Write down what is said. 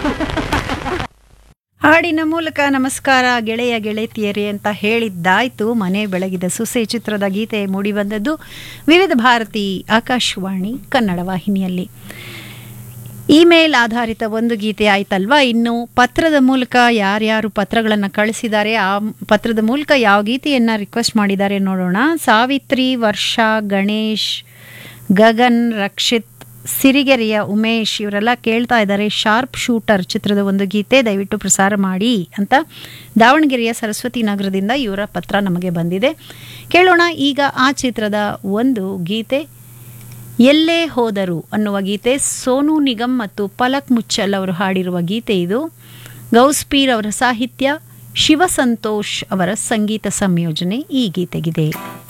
ಹಾಡಿನ ಮೂಲಕ ನಮಸ್ಕಾರ ಗೆಳೆಯ ಗೆಳತಿಯರೇ ಅಂತ ಹೇಳಿದ್ದಾಯ್ತು ಮನೆ ಬೆಳಗಿದ ಸುಸೆ ಚಿತ್ರದ ಗೀತೆ ಮೂಡಿಬಂದದ್ದು ವಿವಿಧ ಭಾರತಿ ಆಕಾಶವಾಣಿ ಕನ್ನಡ ವಾಹಿನಿಯಲ್ಲಿ ಇಮೇಲ್ ಆಧಾರಿತ ಒಂದು ಗೀತೆ ಆಯ್ತಲ್ವಾ ಇನ್ನು ಪತ್ರದ ಮೂಲಕ ಯಾರ್ಯಾರು ಪತ್ರಗಳನ್ನು ಕಳಿಸಿದ್ದಾರೆ ಆ ಪತ್ರದ ಮೂಲಕ ಯಾವ ಗೀತೆಯನ್ನು ರಿಕ್ವೆಸ್ಟ್ ಮಾಡಿದ್ದಾರೆ ನೋಡೋಣ ಸಾವಿತ್ರಿ ವರ್ಷಾ ಗಣೇಶ್ ಗಗನ್ ರಕ್ಷಿತ್ ಸಿರಿಗೆರೆಯ ಉಮೇಶ್ ಇವರೆಲ್ಲ ಕೇಳ್ತಾ ಇದ್ದಾರೆ ಶಾರ್ಪ್ ಶೂಟರ್ ಚಿತ್ರದ ಒಂದು ಗೀತೆ ದಯವಿಟ್ಟು ಪ್ರಸಾರ ಮಾಡಿ ಅಂತ ದಾವಣಗೆರೆಯ ಸರಸ್ವತಿ ನಗರದಿಂದ ಇವರ ಪತ್ರ ನಮಗೆ ಬಂದಿದೆ ಕೇಳೋಣ ಈಗ ಆ ಚಿತ್ರದ ಒಂದು ಗೀತೆ ಎಲ್ಲೇ ಹೋದರು ಅನ್ನುವ ಗೀತೆ ಸೋನು ನಿಗಮ್ ಮತ್ತು ಪಲಕ್ ಮುಚ್ಚಲ್ ಅವರು ಹಾಡಿರುವ ಗೀತೆ ಇದು ಗೌಸ್ಪೀರ್ ಅವರ ಸಾಹಿತ್ಯ ಶಿವ ಸಂತೋಷ್ ಅವರ ಸಂಗೀತ ಸಂಯೋಜನೆ ಈ ಗೀತೆಗಿದೆ